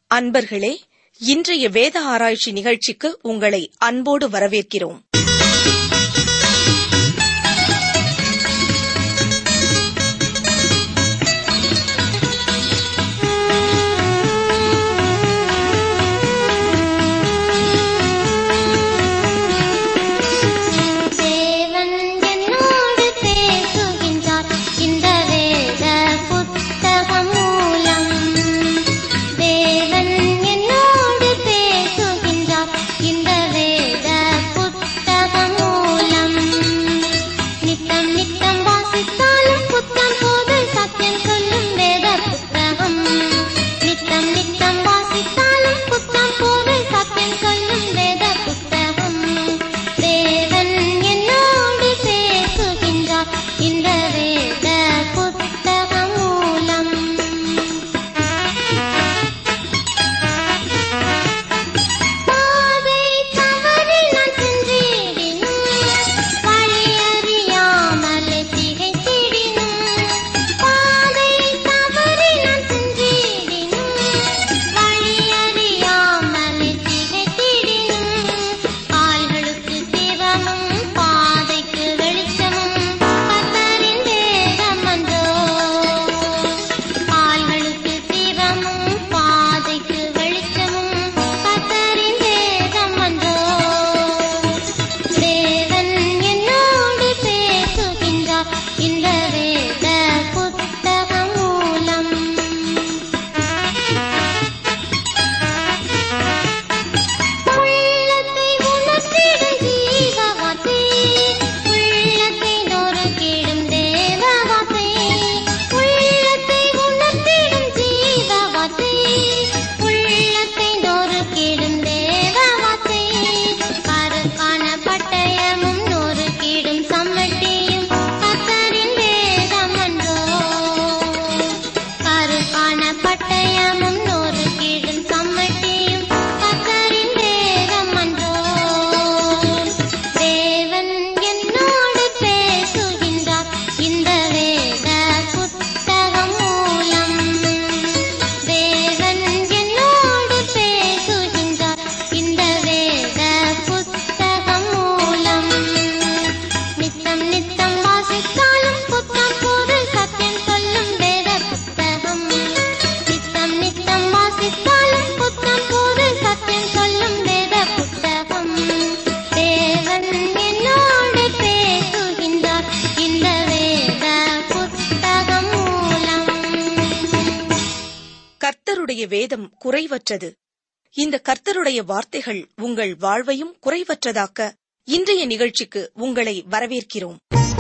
அன்பர்களே இன்றைய வேத ஆராய்ச்சி நிகழ்ச்சிக்கு உங்களை அன்போடு வரவேற்கிறோம் தேவன் என்னோடு பேசுகின்றார் இந்த வேத புத்தகம் மூலம் தேவன் என்னோடு பேசுகின்றார் இந்த வேத புத்தகம் மூலம் நித்தம் நித்தம் வாசித்தாலும் புத்தம் போது சத்தியம் சொல்லும் வேத புத்தகம் நித்தம் நித்தம் வாசித்தாலும் புத்தம் போது சத்தியம் சொல்லும் வேத புத்தகம் தேவன் என்னோடு பேசுகின்றார் இந்த வேத புத்தகம் மூலம் பாதை தவறி நான் சென்றிடினும் வழி அறியாமல் திகைத்திடினும் பாதை தவறி நான் சென்றிடினும் வழி அறியாமல் திகைத்திடினும் கால்களுக்கு தீபமும் பாதைக்கு வெளிச்சமும் கர்த்தரின் வேதம் அன்றோ கால்களுக்கு தீபமும் பாதைக்கு வெளிச்சமும் கர்த்தரின் வேதம் அன்றோ தேவன் என்னோடு பேசுகின்றார் இந்த வேத புத்தகம் மூலம் உள்ளத்தை உணர்த்திடும் ஜீவவார்த்தை உள்ளத்தை நொறுக்கிடும் தேவவார்த்தை உள்ளத்தை உணர்த்திடும் ஜீவவார்த்தை உள்ளத்தை நொறுக்கிடும் தேவவார்த்தை கருக்கான பட்டயமும் நொறுக்கிடும் சம்மட்டியும் கத்தரின் வேதம் அன்றோ கருக்கான பட்டயமும் நொறுக்கிடும் சம்மட்டியும் கத்தரின் வேதம் அன்றோ தேவன் என்னோடு பேசுகின்றார் இந்த வேத புத்தகம் மூலம் தேவன் என்னோடு பேசுகின்றார் இந்த வேத புத்தகம் மூலம் நித்தம் நித்தம் வாசித்தாலும் புத்தம் போது சத்தியம் சொல்லும் வேத புத்தகம் நித்தம் நித்தம் வாசித்தாலும் புத்தம் போது சத்தியம் சொல்லும் வேத புத்தகம் தேவன் என்னோடு பேசுகின்றார் இந்த வேத புத்தகம் மூலம் கர்த்தருடைய வேதம் குறைவற்றது இந்த கர்த்தருடைய வார்த்தைகள் உங்கள் வாழ்வையும் குறைவற்றதாக்க இன்றைய நிகழ்ச்சிக்கு உங்களை வரவேற்கிறோம்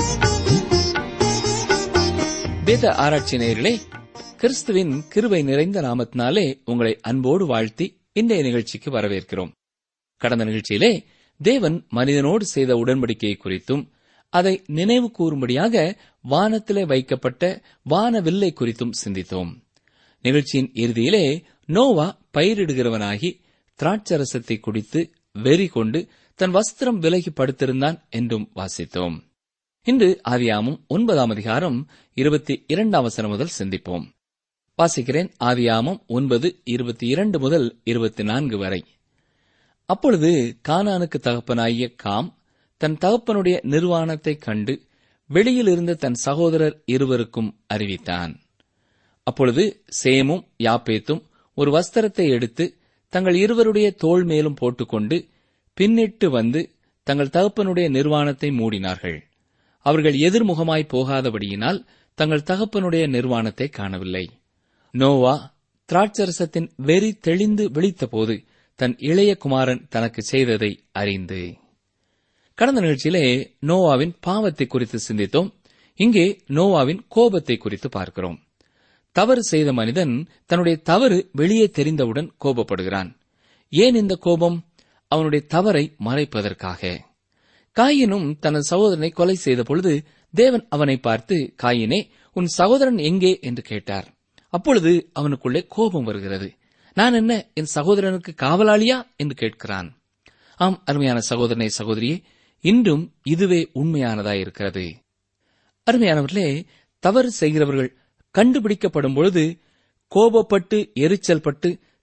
வேத ஆராய்ச்சி நேயர்களே கிறிஸ்துவின் கிருபை நிறைந்த நாமத்தினாலே உங்களை அன்போடு வாழ்த்தி இன்றைய நிகழ்ச்சிக்கு வரவேற்கிறோம் கடந்த நிகழ்ச்சியிலே தேவன் மனிதனோடு செய்த உடன்படிக்கையை குறித்தும் அதை நினைவு கூறும்படியாக வானத்திலே வைக்கப்பட்ட வானவில்லை குறித்தும் சிந்தித்தோம் நிகழ்ச்சியின் இறுதியிலே நோவா பயிரிடுகிறவனாகி திராட்சரசத்தை குடித்து வெறி கொண்டு தன் வஸ்திரம் விலகி படுத்திருந்தான் என்றும் வாசித்தோம் இன்று ஆதியாமும் ஒன்பதாம் அதிகாரம் இருபத்தி இரண்டாம் வசனம் முதல் சிந்திப்போம் வாசிக்கிறேன் ஆதியாமம் ஒன்பது இருபத்தி இரண்டு முதல் இருபத்தி நான்கு வரை அப்பொழுது கானானுக்கு தகப்பனாகிய காம் தன் தகப்பனுடைய நிர்வாணத்தைக் கண்டு வெளியில் இருந்த தன் சகோதரர் இருவருக்கும் அறிவித்தான் அப்பொழுது சேமும் யாப்பேத்தும் ஒரு வஸ்திரத்தை எடுத்து தங்கள் இருவருடைய தோள் மேலும் போட்டுக்கொண்டு பின்னிட்டு வந்து தங்கள் தகப்பனுடைய நிர்வாணத்தை மூடினார்கள் அவர்கள் எதிர்முகமாய் போகாதபடியினால் தங்கள் தகப்பனுடைய நிர்வாணத்தை காணவில்லை நோவா திராட்சரசத்தின் வெறி தெளிந்து விழித்தபோது தன் இளைய குமாரன் தனக்கு செய்ததை அறிந்து கடந்த நிகழ்ச்சியிலே நோவாவின் பாவத்தை குறித்து சிந்தித்தோம் இங்கே நோவாவின் கோபத்தை குறித்து பார்க்கிறோம் தவறு செய்த மனிதன் தன்னுடைய தவறு வெளியே தெரிந்தவுடன் கோபப்படுகிறான் ஏன் இந்த கோபம் அவனுடைய தவறை மறைப்பதற்காக காயினும் தனது சகோதரனை கொலை செய்த பொழுது தேவன் அவனை பார்த்து காயினே உன் சகோதரன் எங்கே என்று கேட்டார் அப்பொழுது அவனுக்குள்ளே கோபம் வருகிறது நான் என்ன என் சகோதரனுக்கு காவலாளியா என்று கேட்கிறான் ஆம் அருமையான சகோதரனை சகோதரியே இன்றும் இதுவே உண்மையானதாயிருக்கிறது அருமையானவர்களே தவறு செய்கிறவர்கள் கண்டுபிடிக்கப்படும் பொழுது கோபப்பட்டு எரிச்சல் பட்டு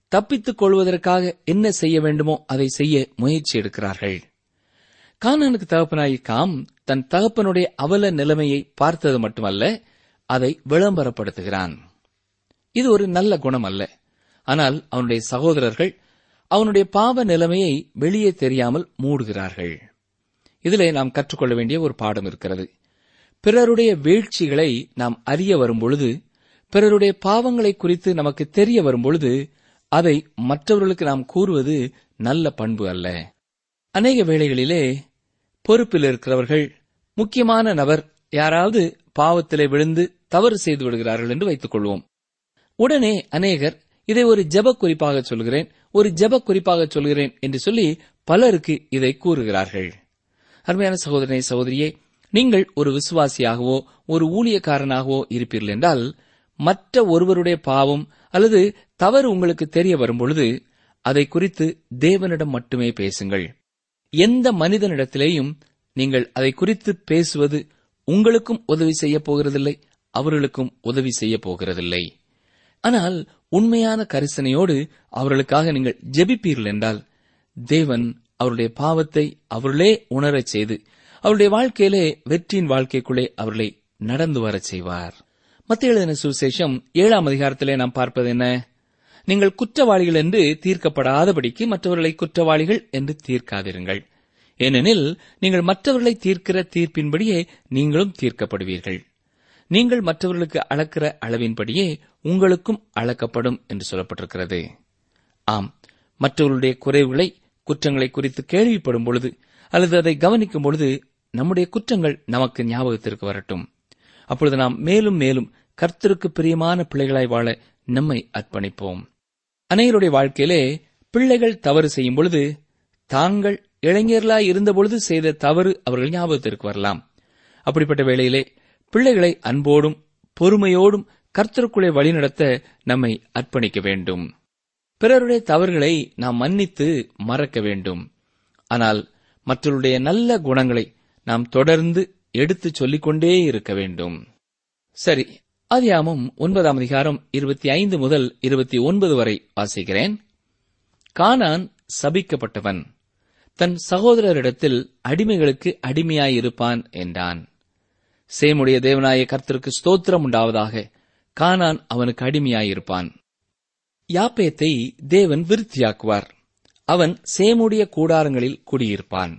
தப்பித்துக் கொள்வதற்காக என்ன செய்ய வேண்டுமோ அதை செய்ய முயற்சி எடுக்கிறார்கள் கானானுக்கு தகப்பனாய் காம் தன் தகப்பனுடைய அவல நிலைமையை பார்த்தது மட்டுமல்ல அதை விளம்பரப்படுத்துகிறான் இது ஒரு நல்ல குணம் அல்ல ஆனால் அவனுடைய சகோதரர்கள் அவனுடைய பாவ நிலைமையை வெளியே தெரியாமல் மூடுகிறார்கள் இதிலே நாம் கற்றுக்கொள்ள வேண்டிய ஒரு பாடம் இருக்கிறது பிறருடைய வீழ்ச்சிகளை நாம் அறிய வரும்பொழுது பிறருடைய பாவங்களை குறித்து நமக்கு தெரிய வரும்பொழுது அதை மற்றவர்களுக்கு நாம் கூறுவது நல்ல பண்பு அல்ல அநேக வேளைகளிலே பொறுப்பில் இருக்கிறவர்கள் முக்கியமான நபர் யாராவது பாவத்திலே விழுந்து தவறு செய்து விடுகிறார்கள் என்று வைத்துக் கொள்வோம் உடனே அநேகர் இதை ஒரு ஜெப குறிப்பாக சொல்கிறேன் ஒரு ஜெப குறிப்பாக சொல்கிறேன் என்று சொல்லி பலருக்கு இதை கூறுகிறார்கள் அருமையான சகோதரனை சகோதரியே நீங்கள் ஒரு விசுவாசியாகவோ ஒரு ஊழியக்காரனாகவோ இருப்பீர்கள் என்றால் மற்ற ஒருவருடைய பாவம் அல்லது தவறு உங்களுக்கு தெரிய வரும்பொழுது அதை குறித்து தேவனிடம் மட்டுமே பேசுங்கள் எந்த மனிதனிடத்திலேயும் நீங்கள் அதை குறித்து பேசுவது உங்களுக்கும் உதவி செய்யப் போகிறதில்லை அவர்களுக்கும் உதவி செய்யப் போகிறதில்லை ஆனால் உண்மையான கரிசனையோடு அவர்களுக்காக நீங்கள் ஜெபிப்பீர்கள் என்றால் தேவன் அவருடைய பாவத்தை அவர்களே உணரச் செய்து அவருடைய வாழ்க்கையிலே வெற்றியின் வாழ்க்கைக்குள்ளே அவர்களை நடந்து வரச் செய்வார் மத்திய எழுதின சுவிசேஷம் ஏழாம் அதிகாரத்திலே நாம் பார்ப்பது என்ன நீங்கள் குற்றவாளிகள் என்று தீர்க்கப்படாதபடிக்கு மற்றவர்களை குற்றவாளிகள் என்று தீர்க்காதிருங்கள் ஏனெனில் நீங்கள் மற்றவர்களை தீர்க்கிற தீர்ப்பின்படியே நீங்களும் தீர்க்கப்படுவீர்கள் நீங்கள் மற்றவர்களுக்கு அளக்கிற அளவின்படியே உங்களுக்கும் அளக்கப்படும் என்று சொல்லப்பட்டிருக்கிறது ஆம் மற்றவர்களுடைய குறைவுகளை குற்றங்களை குறித்து கேள்விப்படும் பொழுது அல்லது அதை கவனிக்கும் பொழுது நம்முடைய குற்றங்கள் நமக்கு ஞாபகத்திற்கு வரட்டும் அப்பொழுது நாம் மேலும் மேலும் கர்த்தருக்கு பிரியமான பிள்ளைகளாய் வாழ நம்மை அர்ப்பணிப்போம் அநேகருடைய வாழ்க்கையிலே பிள்ளைகள் தவறு செய்யும் பொழுது தாங்கள் இளைஞர்களாய் இருந்தபொழுது செய்த தவறு அவர்கள் ஞாபகத்திற்கு வரலாம் அப்படிப்பட்ட வேளையிலே பிள்ளைகளை அன்போடும் பொறுமையோடும் கர்த்தருக்குள்ளே வழிநடத்த நம்மை அர்ப்பணிக்க வேண்டும் பிறருடைய தவறுகளை நாம் மன்னித்து மறக்க வேண்டும் ஆனால் மற்றவருடைய நல்ல குணங்களை நாம் தொடர்ந்து எடுத்துச் சொல்லிக்கொண்டே இருக்க வேண்டும் சரி அதியாமம் ஒன்பதாம் அதிகாரம் இருபத்தி ஐந்து முதல் இருபத்தி ஒன்பது வரை வாசிக்கிறேன் கானான் சபிக்கப்பட்டவன் தன் சகோதரரிடத்தில் அடிமைகளுக்கு அடிமையாயிருப்பான் என்றான் சேமுடைய தேவனாய கர்த்தருக்கு ஸ்தோத்திரம் உண்டாவதாக கானான் அவனுக்கு அடிமையாயிருப்பான் யாப்பேத்தை தேவன் விருத்தியாக்குவார் அவன் சேமுடைய கூடாரங்களில் குடியிருப்பான்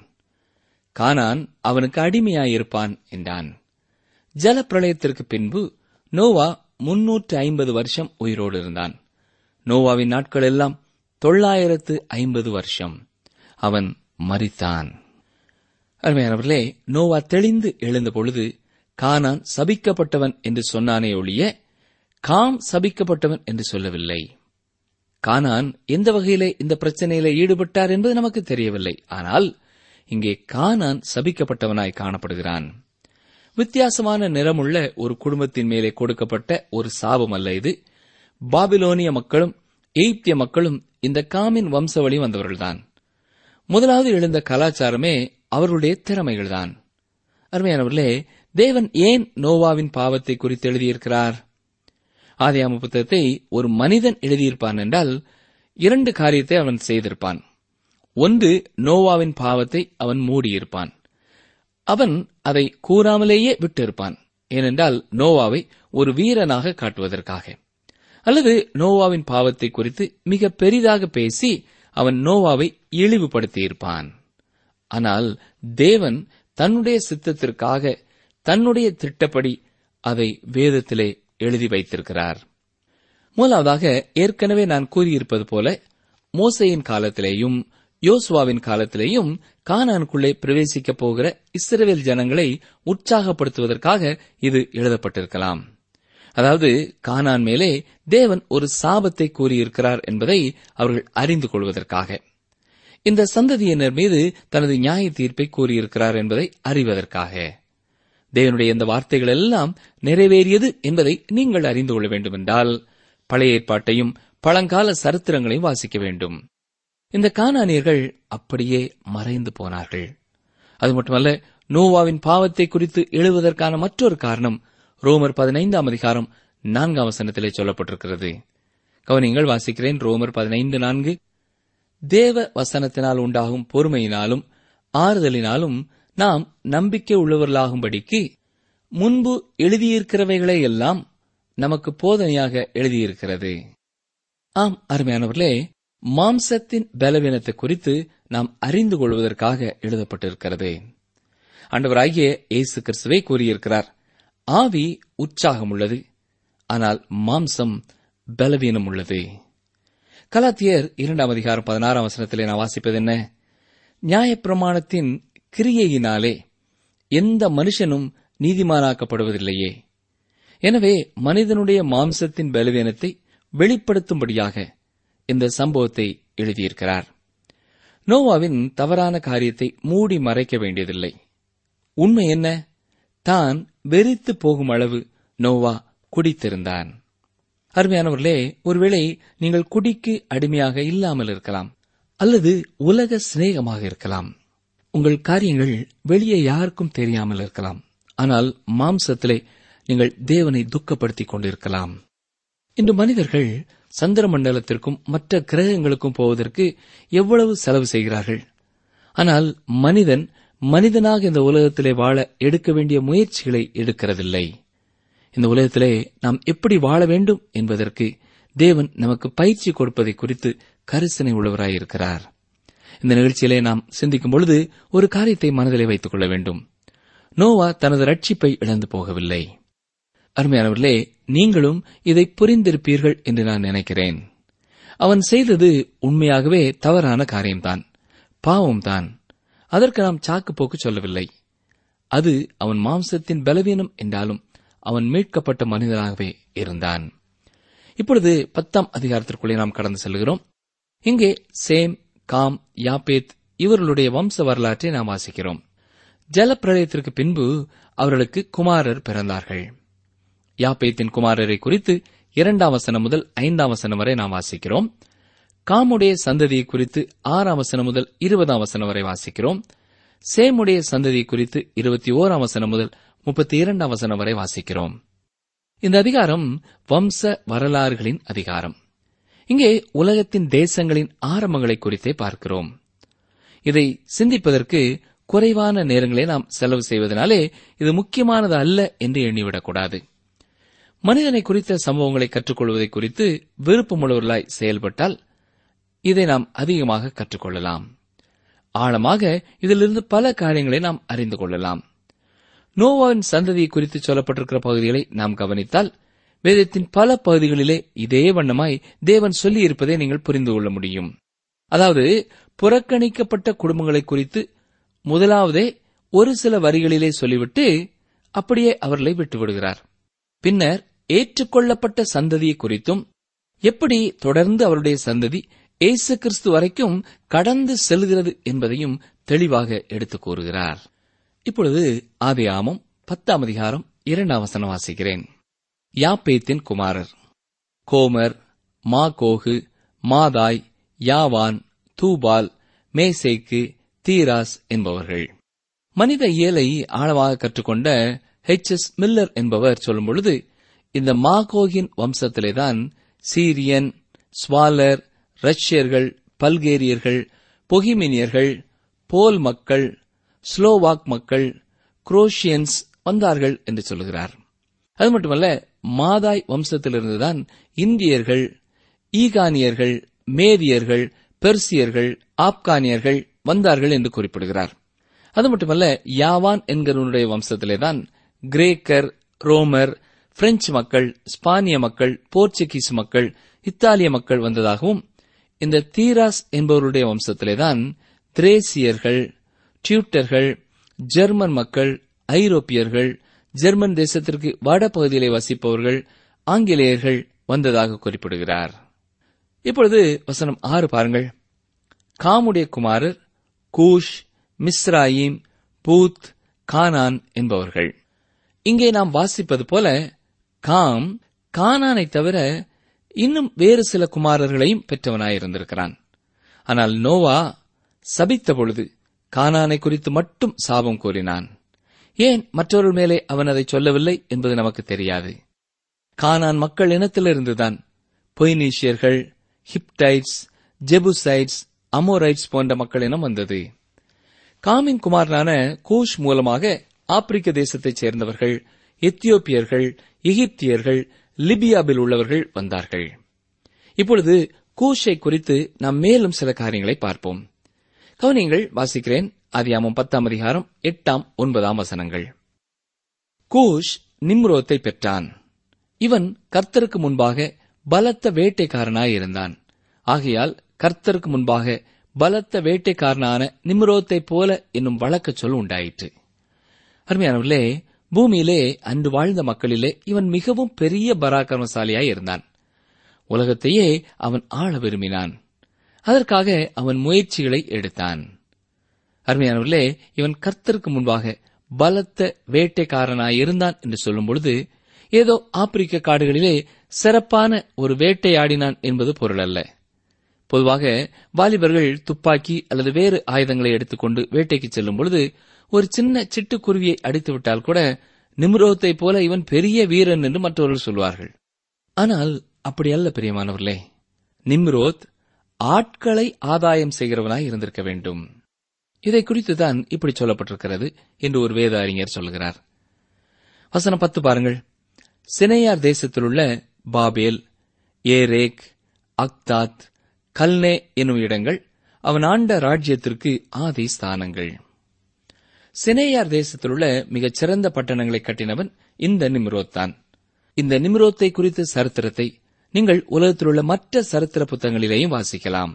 கானான் அவனுக்கு அடிமையாயிருப்பான் என்றான் ஜலப்பிரளயத்திற்கு பின்பு நோவா முன்னூற்று ஐம்பது வருஷம் உயிரோடு இருந்தான் நோவாவின் நாட்கள் எல்லாம் தொள்ளாயிரத்து ஐம்பது வருஷம் அவன் மரித்தான் அருமையானவர்களே நோவா தெளிந்து எழுந்த பொழுது கானான் சபிக்கப்பட்டவன் என்று சொன்னானே ஒழிய காம் சபிக்கப்பட்டவன் என்று சொல்லவில்லை கானான் எந்த வகையிலே இந்த பிரச்சனையில ஈடுபட்டார் என்பது நமக்கு தெரியவில்லை ஆனால் இங்கே கானான் சபிக்கப்பட்டவனாய் காணப்படுகிறான் வித்தியாசமான நிறமுள்ள ஒரு குடும்பத்தின் மேலே கொடுக்கப்பட்ட ஒரு சாபம் அல்ல இது பாபிலோனிய மக்களும் எகிப்திய மக்களும் இந்த காமின் வம்சவழி வந்தவர்கள்தான் முதலாவது எழுந்த கலாச்சாரமே அவர்களுடைய திறமைகள்தான் அருமையானவர்களே தேவன் ஏன் நோவாவின் பாவத்தை குறித்து எழுதியிருக்கிறார் ஆதியாம புத்தகத்தை ஒரு மனிதன் எழுதியிருப்பான் என்றால் இரண்டு காரியத்தை அவன் செய்திருப்பான் ஒன்று நோவாவின் பாவத்தை அவன் மூடியிருப்பான் அவன் அதை கூறாமலேயே விட்டிருப்பான் ஏனென்றால் நோவாவை ஒரு வீரனாக காட்டுவதற்காக அல்லது நோவாவின் பாவத்தை குறித்து மிக பெரிதாக பேசி அவன் நோவாவை இழிவுபடுத்தியிருப்பான் ஆனால் தேவன் தன்னுடைய சித்தத்திற்காக தன்னுடைய திட்டப்படி அதை வேதத்திலே எழுதி வைத்திருக்கிறார் முதலாவதாக ஏற்கனவே நான் கூறியிருப்பது போல மோசையின் காலத்திலேயும் யோசுவாவின் காலத்திலேயும் கானானுக்குள்ளே பிரவேசிக்கப் போகிற இஸ்ரவேல் ஜனங்களை உற்சாகப்படுத்துவதற்காக இது எழுதப்பட்டிருக்கலாம் அதாவது கானான் மேலே தேவன் ஒரு சாபத்தை கூறியிருக்கிறார் என்பதை அவர்கள் அறிந்து கொள்வதற்காக இந்த சந்ததியினர் மீது தனது நியாய தீர்ப்பை கூறியிருக்கிறார் என்பதை அறிவதற்காக தேவனுடைய இந்த வார்த்தைகள் எல்லாம் நிறைவேறியது என்பதை நீங்கள் அறிந்து கொள்ள வேண்டுமென்றால் பழைய ஏற்பாட்டையும் பழங்கால சரித்திரங்களையும் வாசிக்க வேண்டும் இந்த கானானியர்கள் அப்படியே மறைந்து போனார்கள் அது மட்டுமல்ல நோவாவின் பாவத்தை குறித்து எழுவதற்கான மற்றொரு காரணம் ரோமர் பதினைந்தாம் அதிகாரம் நான்காம் வசனத்திலே சொல்லப்பட்டிருக்கிறது கவனிங்கள் வாசிக்கிறேன் ரோமர் பதினைந்து நான்கு தேவ வசனத்தினால் உண்டாகும் பொறுமையினாலும் ஆறுதலினாலும் நாம் நம்பிக்கை உள்ளவர்களாகும்படிக்கு முன்பு எழுதியிருக்கிறவைகளை எல்லாம் நமக்கு போதனையாக எழுதியிருக்கிறது ஆம் அருமையானவர்களே மாம்சத்தின் பலவீனத்தை குறித்து நாம் அறிந்து கொள்வதற்காக எழுதப்பட்டிருக்கிறது ஆண்டவராகிய இயேசு கிறிஸ்துவை கூறியிருக்கிறார் ஆவி உற்சாகம் உள்ளது ஆனால் மாம்சம் பலவீனம் உள்ளது கலாத்தியர் இரண்டாம் அதிகாரம் பதினாறாம் வசனத்திலே நான் வாசிப்பது என்ன நியாயப்பிரமாணத்தின் கிரியையினாலே எந்த மனுஷனும் நீதிமானாக்கப்படுவதில்லையே எனவே மனிதனுடைய மாம்சத்தின் பலவீனத்தை வெளிப்படுத்தும்படியாக இந்த சம்பவத்தை எழுதியிருக்கிறார் நோவாவின் தவறான காரியத்தை மூடி மறைக்க வேண்டியதில்லை உண்மை என்ன தான் வெறித்து போகும் அளவு நோவா குடித்திருந்தான் அருமையானவர்களே ஒருவேளை நீங்கள் குடிக்கு அடிமையாக இல்லாமல் இருக்கலாம் அல்லது உலக சிநேகமாக இருக்கலாம் உங்கள் காரியங்கள் வெளியே யாருக்கும் தெரியாமல் இருக்கலாம் ஆனால் மாம்சத்திலே நீங்கள் தேவனை துக்கப்படுத்திக் கொண்டிருக்கலாம் இன்று மனிதர்கள் சந்திர மண்டலத்திற்கும் மற்ற கிரகங்களுக்கும் போவதற்கு எவ்வளவு செலவு செய்கிறார்கள் ஆனால் மனிதன் மனிதனாக இந்த உலகத்திலே வாழ எடுக்க வேண்டிய முயற்சிகளை எடுக்கிறதில்லை இந்த உலகத்திலே நாம் எப்படி வாழ வேண்டும் என்பதற்கு தேவன் நமக்கு பயிற்சி கொடுப்பதை குறித்து கரிசனை உள்ளவராயிருக்கிறார் இந்த நிகழ்ச்சியிலே நாம் சிந்திக்கும் பொழுது ஒரு காரியத்தை மனதிலே வைத்துக் கொள்ள வேண்டும் நோவா தனது ரட்சிப்பை இழந்து போகவில்லை அருமையானவர்களே நீங்களும் இதை புரிந்திருப்பீர்கள் என்று நான் நினைக்கிறேன் அவன் செய்தது உண்மையாகவே தவறான காரியம்தான் பாவம்தான் அதற்கு நாம் சாக்கு போக்கு சொல்லவில்லை அது அவன் மாம்சத்தின் பலவீனம் என்றாலும் அவன் மீட்கப்பட்ட மனிதனாகவே இருந்தான் இப்பொழுது பத்தாம் அதிகாரத்திற்குள்ளே நாம் கடந்து செல்கிறோம் இங்கே சேம் காம் யாபேத் இவர்களுடைய வம்ச வரலாற்றை நாம் வாசிக்கிறோம் ஜலப்பிரளயத்திற்கு பின்பு அவர்களுக்கு குமாரர் பிறந்தார்கள் யாப்பேத்தின் குமாரரை குறித்து இரண்டாம் வசனம் முதல் ஐந்தாம் வசனம் வரை நாம் வாசிக்கிறோம் காமுடைய சந்ததியை குறித்து ஆறாம் வசனம் முதல் இருபதாம் வசனம் வரை வாசிக்கிறோம் சேமுடைய சந்ததியை குறித்து இருபத்தி ஓராம் வசனம் முதல் முப்பத்தி இரண்டாம் வசனம் வரை வாசிக்கிறோம் இந்த அதிகாரம் வம்ச வரலாறுகளின் அதிகாரம் இங்கே உலகத்தின் தேசங்களின் ஆரம்பங்களை குறித்தே பார்க்கிறோம் இதை சிந்திப்பதற்கு குறைவான நேரங்களை நாம் செலவு செய்வதனாலே இது முக்கியமானது அல்ல என்று எண்ணிவிடக்கூடாது மனிதனை குறித்த சம்பவங்களை கற்றுக்கொள்வதை குறித்து விருப்பமுள்ளவர்களாய் செயல்பட்டால் இதை நாம் அதிகமாக கற்றுக்கொள்ளலாம் ஆழமாக இதிலிருந்து பல காரியங்களை நாம் அறிந்து கொள்ளலாம் நோவாவின் சந்ததியை குறித்து சொல்லப்பட்டிருக்கிற பகுதிகளை நாம் கவனித்தால் வேதத்தின் பல பகுதிகளிலே இதே வண்ணமாய் தேவன் சொல்லியிருப்பதை நீங்கள் புரிந்து கொள்ள முடியும் அதாவது புறக்கணிக்கப்பட்ட குடும்பங்களை குறித்து முதலாவதே ஒரு சில வரிகளிலே சொல்லிவிட்டு அப்படியே அவர்களை விட்டுவிடுகிறார் பின்னர் ஏற்றுக்கொள்ளப்பட்ட சந்ததியை குறித்தும் எப்படி தொடர்ந்து அவருடைய சந்ததி இயேசு கிறிஸ்து வரைக்கும் கடந்து செல்கிறது என்பதையும் தெளிவாக எடுத்துக் கூறுகிறார் இப்பொழுது ஆதியாமம் பத்தாம் அதிகாரம் இரண்டாம் வசனம் வாசிக்கிறேன் யாப்பேத்தின் குமாரர் கோமர் மாகோகு மாதாய் யாவான் தூபால் மேசேக்கு தீராஸ் என்பவர்கள் மனித இயலை ஆழமாக கற்றுக்கொண்ட ஹெச் எஸ் மில்லர் என்பவர் சொல்லும் பொழுது இந்த மாகோகின் வம்சத்திலேதான் சீரியன் ஸ்வாலர் ரஷ்யர்கள் பல்கேரியர்கள் பொகிமினியர்கள் போல் மக்கள் ஸ்லோவாக் மக்கள் குரோஷியன்ஸ் வந்தார்கள் என்று சொல்லுகிறார் அது மட்டுமல்ல மாதாய் வம்சத்திலிருந்துதான் இந்தியர்கள் ஈகானியர்கள் மேதியர்கள் பெர்சியர்கள் ஆப்கானியர்கள் வந்தார்கள் என்று குறிப்பிடுகிறார் அது மட்டுமல்ல யாவான் என்கிறவனுடைய வம்சத்திலேதான் கிரேக்கர் ரோமர் பிரெஞ்சு மக்கள் ஸ்பானிய மக்கள் போர்ச்சுகீஸ் மக்கள் இத்தாலிய மக்கள் வந்ததாகவும் இந்த தீராஸ் என்பவருடைய வம்சத்திலேதான் திரேசியர்கள் டியூட்டர்கள் ஜெர்மன் மக்கள் ஐரோப்பியர்கள் ஜெர்மன் தேசத்திற்கு வடபகுதியிலே வசிப்பவர்கள் ஆங்கிலேயர்கள் வந்ததாக குறிப்பிடுகிறார் இப்பொழுது வசனம் ஆறு பாருங்கள் காமுடைய குமாரர் கூஷ் மிஸ்ராயிம் பூத் கானான் என்பவர்கள் இங்கே நாம் வாசிப்பது போல காம் கானானை தவிர இன்னும் வேறு சில குமாரர்களையும் பெற்றவனாயிருந்திருக்கிறான் ஆனால் நோவா சபித்த பொழுது கானானை குறித்து மட்டும் சாபம் கூறினான் ஏன் மற்றவர்கள் மேலே அவன் அதை சொல்லவில்லை என்பது நமக்கு தெரியாது கானான் மக்கள் இனத்திலிருந்துதான் பொய்னீஷியர்கள் ஹிப்டைட்ஸ் ஜெபுசைட்ஸ் அமோரைட்ஸ் போன்ற மக்களினம் வந்தது காமின் குமாரனான கூஷ் மூலமாக ஆப்பிரிக்க தேசத்தைச் சேர்ந்தவர்கள் எத்தியோப்பியர்கள் எகிப்தியர்கள் லிபியாவில் உள்ளவர்கள் வந்தார்கள் இப்பொழுது கூஷை குறித்து நாம் மேலும் சில காரியங்களை பார்ப்போம் கவனியங்கள் வாசிக்கிறேன் அதியாமம் பத்தாம் அதிகாரம் எட்டாம் ஒன்பதாம் வசனங்கள் கூஷ் நிம்ரோத்தை பெற்றான் இவன் கர்த்தருக்கு முன்பாக பலத்த வேட்டைக்காரனாயிருந்தான் ஆகையால் கர்த்தருக்கு முன்பாக பலத்த வேட்டைக்காரனான நிம்ரோத்தைப் போல என்னும் வழக்கச் சொல் உண்டாயிற்று அருமையானவர்களே பூமியிலே அன்று வாழ்ந்த மக்களிலே இவன் மிகவும் பெரிய பராக்கிரமசாலியாய் இருந்தான் உலகத்தையே அவன் ஆள விரும்பினான் அதற்காக அவன் முயற்சிகளை எடுத்தான் அருமையானவர்களே இவன் கர்த்தருக்கு முன்பாக பலத்த வேட்டைக்காரனாய் இருந்தான் என்று சொல்லும் பொழுது ஏதோ ஆப்பிரிக்க காடுகளிலே சிறப்பான ஒரு வேட்டையாடினான் என்பது பொருள் அல்ல பொதுவாக வாலிபர்கள் துப்பாக்கி அல்லது வேறு ஆயுதங்களை எடுத்துக்கொண்டு வேட்டைக்கு செல்லும் பொழுது ஒரு சின்ன சிட்டுக்குருவியை அடித்து விட்டால் கூட நிம்ரோத்தை போல இவன் பெரிய வீரன் என்று மற்றவர்கள் சொல்வார்கள் ஆனால் அப்படி அல்ல பிரியமானவர்களே நிம்ரோத் ஆட்களை ஆதாயம் செய்கிறவனாய் இருந்திருக்க வேண்டும் இதை குறித்துதான் இப்படி சொல்லப்பட்டிருக்கிறது என்று ஒரு வேத அறிஞர் சொல்கிறார் வசனம் பத்து பாருங்கள் சினையார் தேசத்திலுள்ள பாபேல் ஏரேக் அக்தாத் கல்னே என்னும் இடங்கள் அவன் ஆண்ட ராஜ்யத்திற்கு ஆதி ஸ்தானங்கள் சினேயார் தேசத்திலுள்ள மிகச் சிறந்த பட்டணங்களை கட்டினவன் இந்த நிம்ரோத் தான் இந்த நிம்ரோத்தை குறித்த சரித்திரத்தை நீங்கள் உலகத்திலுள்ள மற்ற சரித்திர புத்தகங்களிலேயும் வாசிக்கலாம்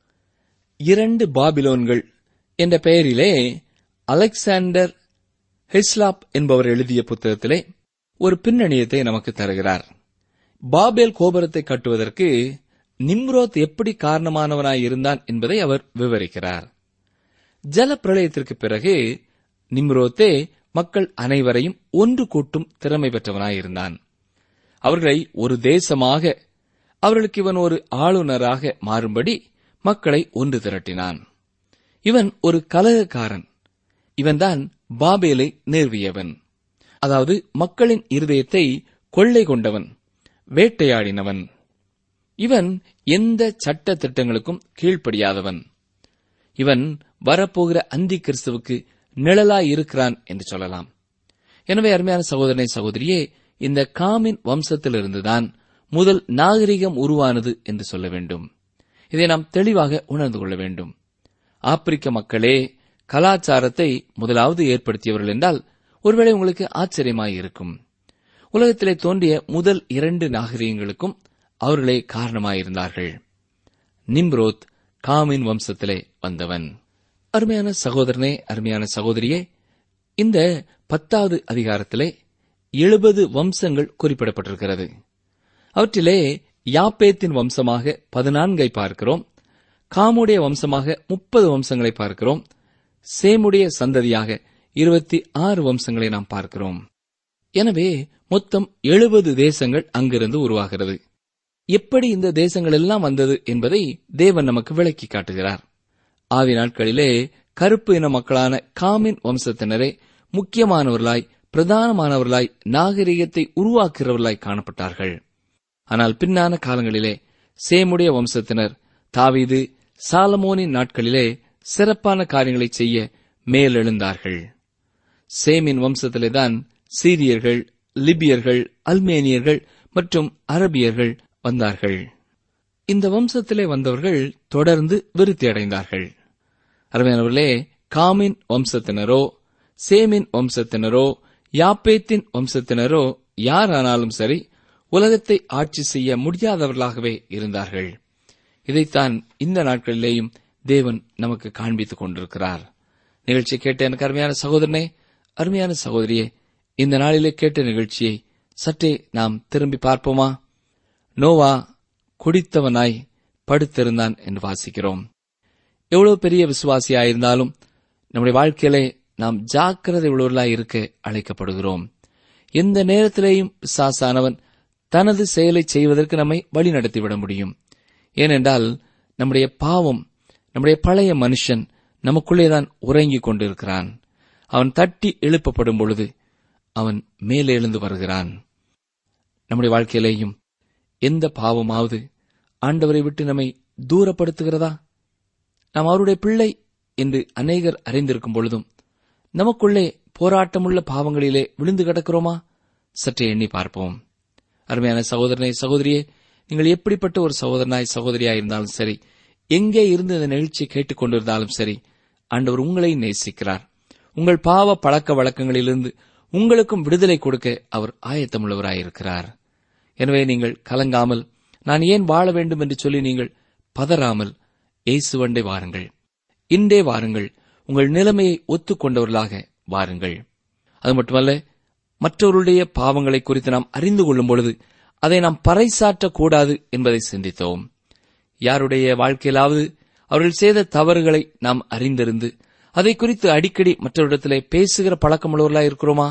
இரண்டு பாபிலோன்கள் என்ற பெயரிலே அலெக்சாண்டர் ஹெஸ்லாப் என்பவர் எழுதிய புத்தகத்திலே ஒரு பின்னணியத்தை நமக்கு தருகிறார் பாபேல் கோபுரத்தை கட்டுவதற்கு நிம்ரோத் எப்படி காரணமானவனாய் இருந்தான் என்பதை அவர் விவரிக்கிறார் ஜல பிரளயத்திற்கு பிறகு நிம்ரோத்தே மக்கள் அனைவரையும் ஒன்று கூட்டும் திறமை பெற்றவனாயிருந்தான் அவர்களை ஒரு தேசமாக அவர்களுக்கு இவன் ஒரு ஆளுநராக மாறும்படி மக்களை ஒன்று திரட்டினான் இவன் ஒரு கலகக்காரன் இவன்தான் பாபேலை நிறுவியவன் அதாவது மக்களின் இருதயத்தை கொள்ளை கொண்டவன் வேட்டையாடினவன் இவன் எந்த சட்ட திட்டங்களுக்கும் கீழ்ப்படியாதவன் இவன் வரப்போகிற அந்தி கிறிஸ்துவுக்கு நிழலாயிருக்கிறான் என்று சொல்லலாம் எனவே அருமையான சகோதரனை சகோதரியே இந்த காமின் வம்சத்திலிருந்துதான் முதல் நாகரிகம் உருவானது என்று சொல்ல வேண்டும் இதை நாம் தெளிவாக உணர்ந்து கொள்ள வேண்டும் ஆப்பிரிக்க மக்களே கலாச்சாரத்தை முதலாவது ஏற்படுத்தியவர்கள் என்றால் ஒருவேளை உங்களுக்கு ஆச்சரியமாயிருக்கும் உலகத்திலே தோன்றிய முதல் இரண்டு நாகரிகங்களுக்கும் அவர்களே காரணமாயிருந்தார்கள் நிம்ரோத் காமின் வம்சத்திலே வந்தவன் அருமையான சகோதரனே அருமையான சகோதரியே இந்த பத்தாவது அதிகாரத்திலே எழுபது வம்சங்கள் குறிப்பிடப்பட்டிருக்கிறது அவற்றிலே யாப்பேத்தின் வம்சமாக பதினான்கை பார்க்கிறோம் காமுடைய வம்சமாக முப்பது வம்சங்களை பார்க்கிறோம் சேமுடைய சந்ததியாக இருபத்தி ஆறு வம்சங்களை நாம் பார்க்கிறோம் எனவே மொத்தம் எழுபது தேசங்கள் அங்கிருந்து உருவாகிறது எப்படி இந்த தேசங்கள் எல்லாம் வந்தது என்பதை தேவன் நமக்கு விளக்கி காட்டுகிறார் ஆதி நாட்களிலே கருப்பு இன மக்களான காமின் வம்சத்தினரே முக்கியமானவர்களாய் பிரதானமானவர்களாய் நாகரிகத்தை உருவாக்குகிறவர்களாய் காணப்பட்டார்கள் ஆனால் பின்னான காலங்களிலே சேமுடைய வம்சத்தினர் தாவீது சாலமோனின் நாட்களிலே சிறப்பான காரியங்களை செய்ய மேலெழுந்தார்கள் சேமின் வம்சத்திலேதான் சீரியர்கள் லிபியர்கள் அல்மேனியர்கள் மற்றும் அரபியர்கள் வந்தார்கள் இந்த வம்சத்திலே வந்தவர்கள் தொடர்ந்து விருத்தி அடைந்தார்கள் அருமையானவர்களே காமின் வம்சத்தினரோ சேமின் வம்சத்தினரோ யாப்பேத்தின் வம்சத்தினரோ யாரானாலும் சரி உலகத்தை ஆட்சி செய்ய முடியாதவர்களாகவே இருந்தார்கள் இதைத்தான் இந்த நாட்களிலேயும் தேவன் நமக்கு காண்பித்துக் கொண்டிருக்கிறார் நிகழ்ச்சி கேட்ட எனக்கு அருமையான சகோதரனே அருமையான சகோதரியே இந்த நாளிலே கேட்ட நிகழ்ச்சியை சற்றே நாம் திரும்பி பார்ப்போமா நோவா குடித்தவனாய் படுத்திருந்தான் என்று வாசிக்கிறோம் எவ்வளவு பெரிய விசுவாசியாயிருந்தாலும் நம்முடைய வாழ்க்கையிலே நாம் ஜாக்கிரதை உள்ளவர்களாய் இருக்க அழைக்கப்படுகிறோம் எந்த நேரத்திலேயும் பிசாசானவன் தனது செயலை செய்வதற்கு நம்மை வழிநடத்திவிட முடியும் ஏனென்றால் நம்முடைய பாவம் நம்முடைய பழைய மனுஷன் நமக்குள்ளேதான் உறங்கிக் கொண்டிருக்கிறான் அவன் தட்டி எழுப்பப்படும் பொழுது அவன் மேலே எழுந்து வருகிறான் நம்முடைய வாழ்க்கையிலேயும் எந்த பாவமாவது ஆண்டவரை விட்டு நம்மை தூரப்படுத்துகிறதா நாம் அவருடைய பிள்ளை என்று அநேகர் அறிந்திருக்கும் பொழுதும் நமக்குள்ளே போராட்டமுள்ள பாவங்களிலே விழுந்து கிடக்கிறோமா சற்றே எண்ணி பார்ப்போம் அருமையான சகோதரனை சகோதரியே நீங்கள் எப்படிப்பட்ட ஒரு சகோதரனாய் சகோதரியாய் இருந்தாலும் சரி எங்கே இருந்து இந்த நிகழ்ச்சியை கேட்டுக் கொண்டிருந்தாலும் சரி ஆண்டவர் உங்களை நேசிக்கிறார் உங்கள் பாவ பழக்க வழக்கங்களிலிருந்து உங்களுக்கும் விடுதலை கொடுக்க அவர் ஆயத்தமுள்ளவராயிருக்கிறார் எனவே நீங்கள் கலங்காமல் நான் ஏன் வாழ வேண்டும் என்று சொல்லி நீங்கள் பதறாமல் இயேசுவண்டை வாருங்கள் இன்றே வாருங்கள் உங்கள் நிலைமையை ஒத்துக்கொண்டவர்களாக வாருங்கள் அது மட்டுமல்ல மற்றவருடைய பாவங்களை குறித்து நாம் அறிந்து கொள்ளும் பொழுது அதை நாம் பறைசாற்றக்கூடாது என்பதை சிந்தித்தோம் யாருடைய வாழ்க்கையிலாவது அவர்கள் செய்த தவறுகளை நாம் அறிந்திருந்து அதை குறித்து அடிக்கடி மற்றவரிடத்திலே பேசுகிற பழக்கமுள்ளவர்களாக இருக்கிறோமா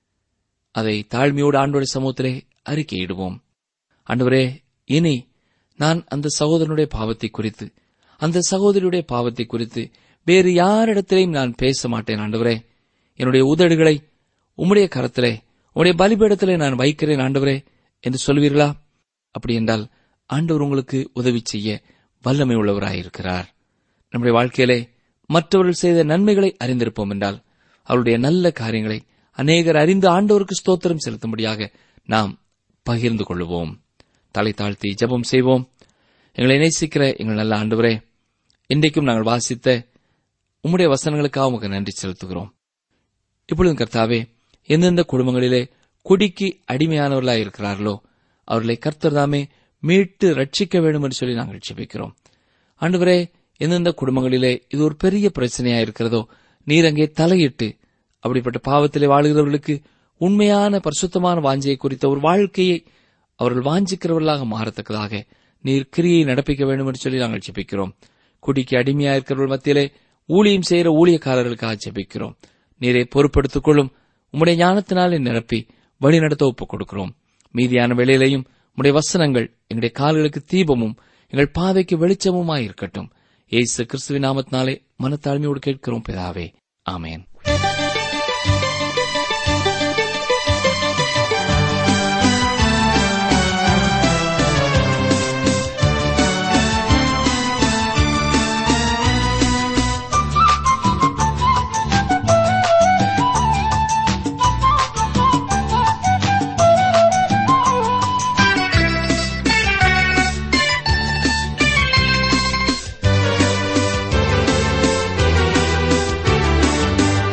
அதை தாழ்மையோடு ஆண்டோட சமூகத்திலே அறிக்கையிடுவோம் ஆண்டவரே இனி நான் அந்த சகோதரனுடைய பாவத்தை குறித்து அந்த சகோதரியுடைய பாவத்தை குறித்து வேறு யாரிடத்திலையும் நான் பேச மாட்டேன் ஆண்டவரே என்னுடைய உதடுகளை உம்முடைய கரத்திலே உம்முடைய பலிபீடத்திலே நான் வைக்கிறேன் ஆண்டவரே என்று சொல்வீர்களா அப்படி என்றால் ஆண்டவர் உங்களுக்கு உதவி செய்ய வல்லமை உள்ளவராயிருக்கிறார் நம்முடைய வாழ்க்கையிலே மற்றவர்கள் செய்த நன்மைகளை அறிந்திருப்போம் என்றால் அவருடைய நல்ல காரியங்களை அநேகர் அறிந்து ஆண்டவருக்கு ஸ்தோத்திரம் செலுத்தும்படியாக நாம் பகிர்ந்து கொள்வோம் தலை தாழ்த்தி ஜெபம் செய்வோம் எங்களை நேசிக்கிற எங்கள் நல்ல ஆண்டவரே இன்றைக்கும் நாங்கள் வாசித்த உம்முடைய வசனங்களுக்காக உமக்கு நன்றி செலுத்துகிறோம் இப்பொழுதும் கர்த்தாவே எந்தெந்த குடும்பங்களிலே குடிக்கு அடிமையானவர்களாக இருக்கிறார்களோ அவர்களை கர்த்தர் தாமே மீட்டு ரட்சிக்க வேண்டும் என்று சொல்லி நாங்கள் ஜெபிக்கிறோம் ஆண்டவரே எந்தெந்த குடும்பங்களிலே இது ஒரு பெரிய பிரச்சனையா இருக்கிறதோ நீர் அங்கே தலையிட்டு அப்படிப்பட்ட பாவத்திலே வாழுகிறவர்களுக்கு உண்மையான பரிசுத்தமான வாஞ்சையை குறித்த ஒரு வாழ்க்கையை அவர்கள் வாஞ்சிக்கிறவர்களாக மாறத்தக்கதாக நீர் கிரியை நடப்பிக்க வேண்டும் என்று சொல்லி நாங்கள் ஜெபிக்கிறோம் குடிக்கு அடிமையா இருக்கிறவர்கள் மத்தியிலே ஊழியம் செய்கிற ஊழியக்காரர்களுக்காக ஜெபிக்கிறோம் நீரை பொறுப்படுத்திக் கொள்ளும் உம்முடைய ஞானத்தினாலே நிரப்பி வழி நடத்த ஒப்புக் கொடுக்கிறோம் மீதியான வேளையிலையும் உம்முடைய வசனங்கள் எங்களுடைய கால்களுக்கு தீபமும் எங்கள் பாதைக்கு வெளிச்சமுமாய் இருக்கட்டும் ஏசு கிறிஸ்துவின் நாமத்தினாலே மனத்தாழ்மையோடு கேட்கிறோம் பிதாவே ஆமேன் ஆ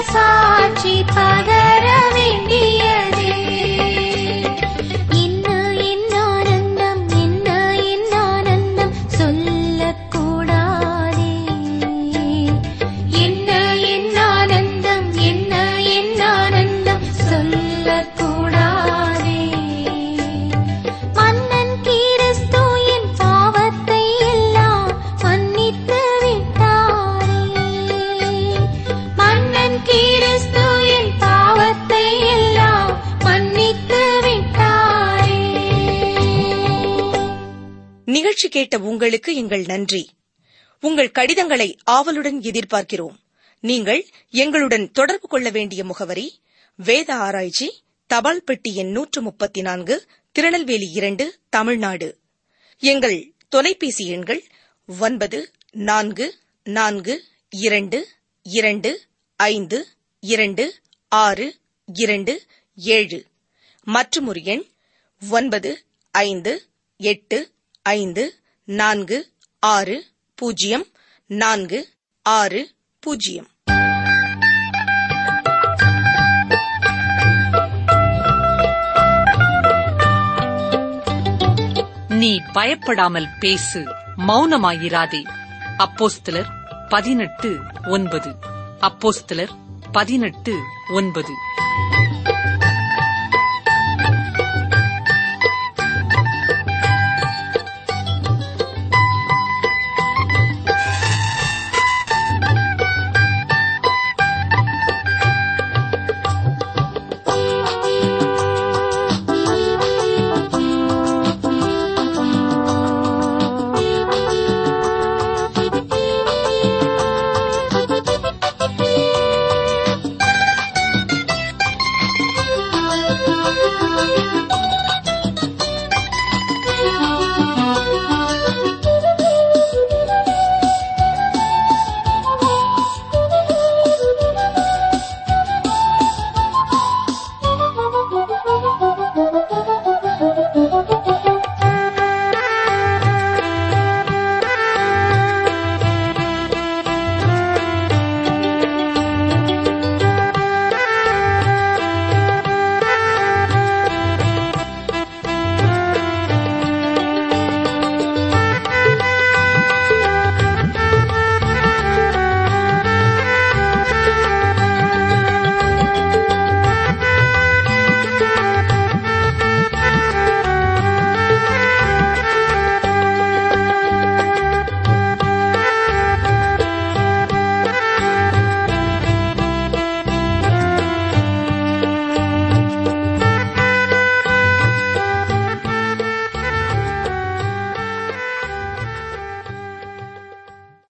சாட்சி பகர வேண்டியதே என்ன என்ன ஆனந்தம் என்ன என்ன ஆனந்தம் சொல்லக்கூடாதே என்ன என்ன ஆனந்தம் என்ன என்ன ஆனந்தம் சொல்லக்கூடாதே மன்னன் கிறிஸ்து என் பாவத்தை எல்லாம் மன்னித்து விட்டாரே மன்னன் கிறிஸ்து என் பாவத்தை எல்லாம் மன்னித்து விட்டாரே நிகழ்ச்சி கேட்ட உங்களுக்கு எங்கள் நன்றி உங்கள் கடிதங்களை ஆவலுடன் எதிர்பார்க்கிறோம் நீங்கள் எங்களுடன் தொடர்பு கொள்ள வேண்டிய முகவரி வேத ஆராய்ச்சி தபால் பெட்டி எண் நூற்று முப்பத்தி நான்கு திருநெல்வேலி இரண்டு தமிழ்நாடு எங்கள் தொலைபேசி எண்கள் ஒன்பது நான்கு நான்கு இரண்டு இரண்டு ஐந்து இரண்டு ஆறு இரண்டு ஏழு மற்றும் ஒரு எண் ஒன்பது ஐந்து எட்டு ஐந்து நான்கு ஆறு பூஜ்ஜியம் நான்கு ஆறு பூஜ்ஜியம் நீ பயப்படாமல் பேசு மௌனமாயிராதே அப்போஸ்தலர் பதினெட்டு ஒன்பது அப்போஸ்தலர் பதினெட்டு ஒன்பது